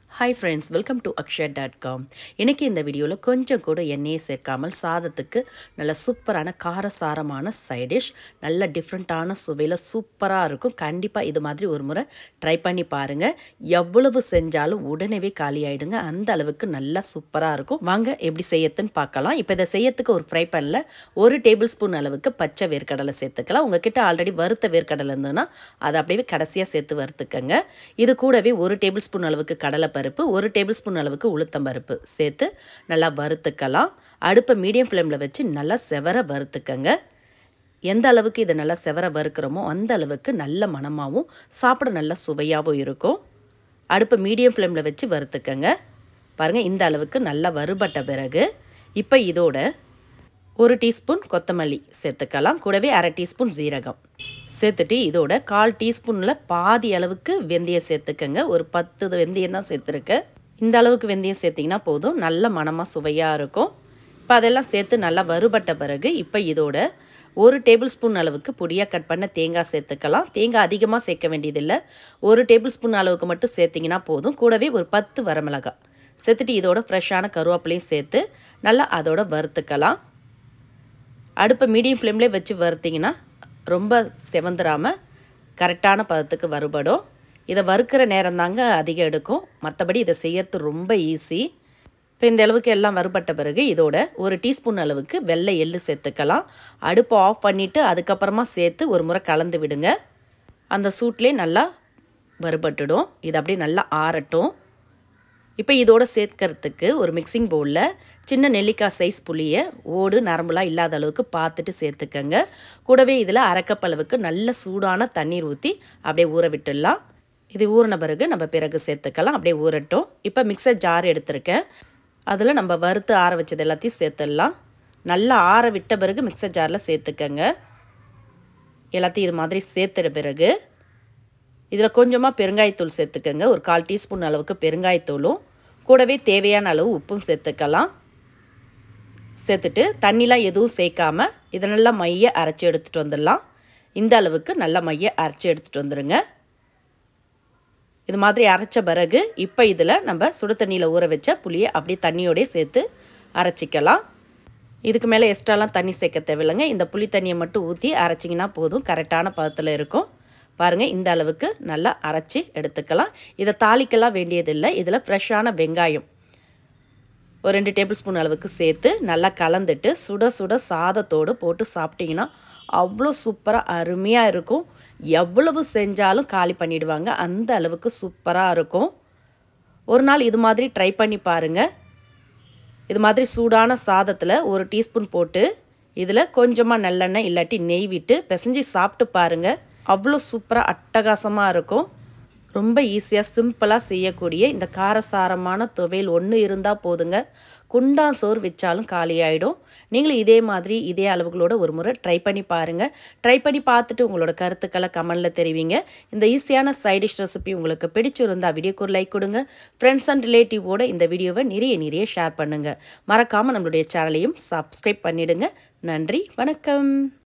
hi friends welcome to Akshar dot com இன்றைக்கி இந்த வீடியோவில் கொஞ்சம் கூட எண்ணெயை சேர்க்காமல் சாதத்துக்கு நல்ல சூப்பரான காரசாரமான சைடிஷ் நல்ல டிஃப்ரெண்ட்டான சுவையில் சூப்பராக இருக்கும் கண்டிப்பாக இது மாதிரி ஒரு முறை ட்ரை பண்ணி பாருங்கள் எவ்வளவு செஞ்சாலும் உடனே காலி ஆகிடுங்க அந்த அளவுக்கு நல்லா சூப்பராக இருக்கும் வாங்க எப்படி செய்யறதுன்னு பார்க்கலாம் இப்போ இதை செய்யறதுக்கு ஒரு ஃப்ரை பேனில் ஒரு டேபிள் ஸ்பூன் அளவுக்கு பச்சை வேர்க்கடலை சேர்த்துக்கலாம் உங்ககிட்ட ஆல்ரெடி வறுத்த வேர்க்கடலை இருந்ததுன்னா அதை அப்படியே கடைசியாக சேர்த்து வறுத்துக்கங்க இது கூடவே ஒரு டேபிள் ஸ்பூன் அளவுக்கு கடலைப்பருப்பு ஒரு டேபிள் ஸ்பூன் அளவுக்கு உளுத்தம்பருப்பு சேர்த்து நல்லா வறுத்துக்கலாம் அடுப்பை மீடியம் ஃப்ளேமில் வச்சு நல்லா செவர வறுத்துக்கங்க எந்த அளவுக்கு இதை நல்லா செவர வறுக்கிறோமோ அந்த அளவுக்கு நல்ல மணமாகவும் சாப்பிட நல்ல சுவையாகவும் இருக்கும் அடுப்பை மீடியம் ஃப்ளேமில் வச்சு வறுத்துக்கங்க பாருங்கள் இந்த அளவுக்கு நல்லா வறுபட்ட பிறகு இப்போ இதோட ஒரு டீஸ்பூன் கொத்தமல்லி சேர்த்துக்கலாம் கூடவே அரை டீஸ்பூன் ஜீரகம் சேர்த்துட்டு இதோட கால் டீஸ்பூனில் பாதி அளவுக்கு வெந்தயம் சேர்த்துக்கங்க ஒரு பத்து வெந்தயம் தான் சேர்த்துருக்கேன் இந்த அளவுக்கு வெந்தயம் சேர்த்திங்கன்னா போதும் நல்ல மணமாக சுவையாக இருக்கும் இப்போ அதெல்லாம் சேர்த்து நல்லா வறுபட்ட பிறகு இப்போ இதோட ஒரு டேபிள் ஸ்பூன் அளவுக்கு பொடியாக கட் பண்ண தேங்காய் சேர்த்துக்கலாம் தேங்காய் அதிகமாக சேர்க்க வேண்டியதில்லை ஒரு டேபிள் ஸ்பூன் அளவுக்கு மட்டும் சேர்த்திங்கன்னா போதும் கூடவே ஒரு பத்து வரமிளகாய் சேர்த்துட்டு இதோட ஃப்ரெஷ்ஷான கருவேப்பிலையும் சேர்த்து நல்லா அதோட வறுத்துக்கலாம் அடுப்பை மீடியம் ஃப்ளேம்லேயே வச்சு வறுத்திங்கன்னா ரொம்ப செவந்துடாமல் கரெக்டான பதத்துக்கு வறுபடும் இதை வறுக்கிற நேரம் தாங்க அதிகம் எடுக்கும் மற்றபடி இதை செய்யறது ரொம்ப ஈஸி இப்போ இந்த அளவுக்கு எல்லாம் வறுபட்ட பிறகு இதோட ஒரு டீஸ்பூன் அளவுக்கு வெள்ளை எள்ளு சேர்த்துக்கலாம் அடுப்பை ஆஃப் பண்ணிவிட்டு அதுக்கப்புறமா சேர்த்து ஒரு முறை கலந்து விடுங்க அந்த சூட்லேயே நல்லா வறுபட்டுடும் இது அப்படியே நல்லா ஆறட்டும் இப்போ இதோட சேர்க்கறதுக்கு ஒரு மிக்சிங் பவுலில் சின்ன நெல்லிக்காய் சைஸ் புளியை ஓடு நரம்புலாம் இல்லாத அளவுக்கு பார்த்துட்டு சேர்த்துக்கங்க கூடவே இதில் அரைக்கப் அளவுக்கு நல்ல சூடான தண்ணீர் ஊற்றி அப்படியே ஊற விட்டுடலாம் இது ஊறின பிறகு நம்ம பிறகு சேர்த்துக்கலாம் அப்படியே ஊறட்டும் இப்போ மிக்சர் ஜார் எடுத்திருக்கேன் அதில் நம்ம வறுத்து ஆற வச்சது எல்லாத்தையும் சேர்த்துடலாம் நல்லா ஆற விட்ட பிறகு மிக்சர் ஜாரில் சேர்த்துக்கங்க எல்லாத்தையும் இது மாதிரி சேர்த்துட பிறகு இதில் கொஞ்சமாக பெருங்காயத்தூள் சேர்த்துக்கங்க ஒரு கால் டீஸ்பூன் அளவுக்கு பெருங்காயத்தூளும் கூடவே தேவையான அளவு உப்பும் சேர்த்துக்கலாம் சேர்த்துட்டு தண்ணிலாம் எதுவும் சேர்க்காம இதை நல்லா மைய அரைச்சி எடுத்துகிட்டு வந்துடலாம் இந்த அளவுக்கு நல்லா மைய அரைச்சி எடுத்துகிட்டு வந்துடுங்க இது மாதிரி அரைச்ச பிறகு இப்போ இதில் நம்ம சுடு தண்ணியில் ஊற வச்ச புளியை அப்படியே தண்ணியோடய சேர்த்து அரைச்சிக்கலாம் இதுக்கு மேலே எக்ஸ்ட்ராலாம் தண்ணி சேர்க்க தேவையில்லைங்க இந்த புளி தண்ணியை மட்டும் ஊற்றி அரைச்சிங்கன்னா போதும் கரெக்டான பதத்தில் இருக்கும் பாருங்கள் இந்த அளவுக்கு நல்லா அரைச்சி எடுத்துக்கலாம் இதை தாளிக்கலாம் வேண்டியதில்லை இதில் ஃப்ரெஷ்ஷான வெங்காயம் ஒரு ரெண்டு டேபிள் ஸ்பூன் அளவுக்கு சேர்த்து நல்லா கலந்துட்டு சுட சுட சாதத்தோடு போட்டு சாப்பிட்டிங்கன்னா அவ்வளோ சூப்பராக அருமையாக இருக்கும் எவ்வளவு செஞ்சாலும் காலி பண்ணிடுவாங்க அந்த அளவுக்கு சூப்பராக இருக்கும் ஒரு நாள் இது மாதிரி ட்ரை பண்ணி பாருங்கள் இது மாதிரி சூடான சாதத்தில் ஒரு டீஸ்பூன் போட்டு இதில் கொஞ்சமாக நல்லெண்ணெய் இல்லாட்டி நெய் விட்டு பிசைஞ்சு சாப்பிட்டு பாருங்கள் அவ்வளோ சூப்பராக அட்டகாசமாக இருக்கும் ரொம்ப ஈஸியாக சிம்பிளாக செய்யக்கூடிய இந்த காரசாரமான துவையல் ஒன்று இருந்தால் போதுங்க குண்டான் சோறு வச்சாலும் காலியாயிடும் நீங்களும் இதே மாதிரி இதே அளவுகளோட ஒரு முறை ட்ரை பண்ணி பாருங்கள் ட்ரை பண்ணி பார்த்துட்டு உங்களோட கருத்துக்களை கமெண்டில் தெரிவிங்க இந்த ஈஸியான சைடிஷ் ரெசிபி உங்களுக்கு பிடிச்சிருந்தால் வீடியோக்கு ஒரு லைக் கொடுங்க ஃப்ரெண்ட்ஸ் அண்ட் ரிலேட்டிவோட இந்த வீடியோவை நிறைய நிறைய ஷேர் பண்ணுங்கள் மறக்காமல் நம்மளுடைய சேனலையும் சப்ஸ்கிரைப் பண்ணிவிடுங்க நன்றி வணக்கம்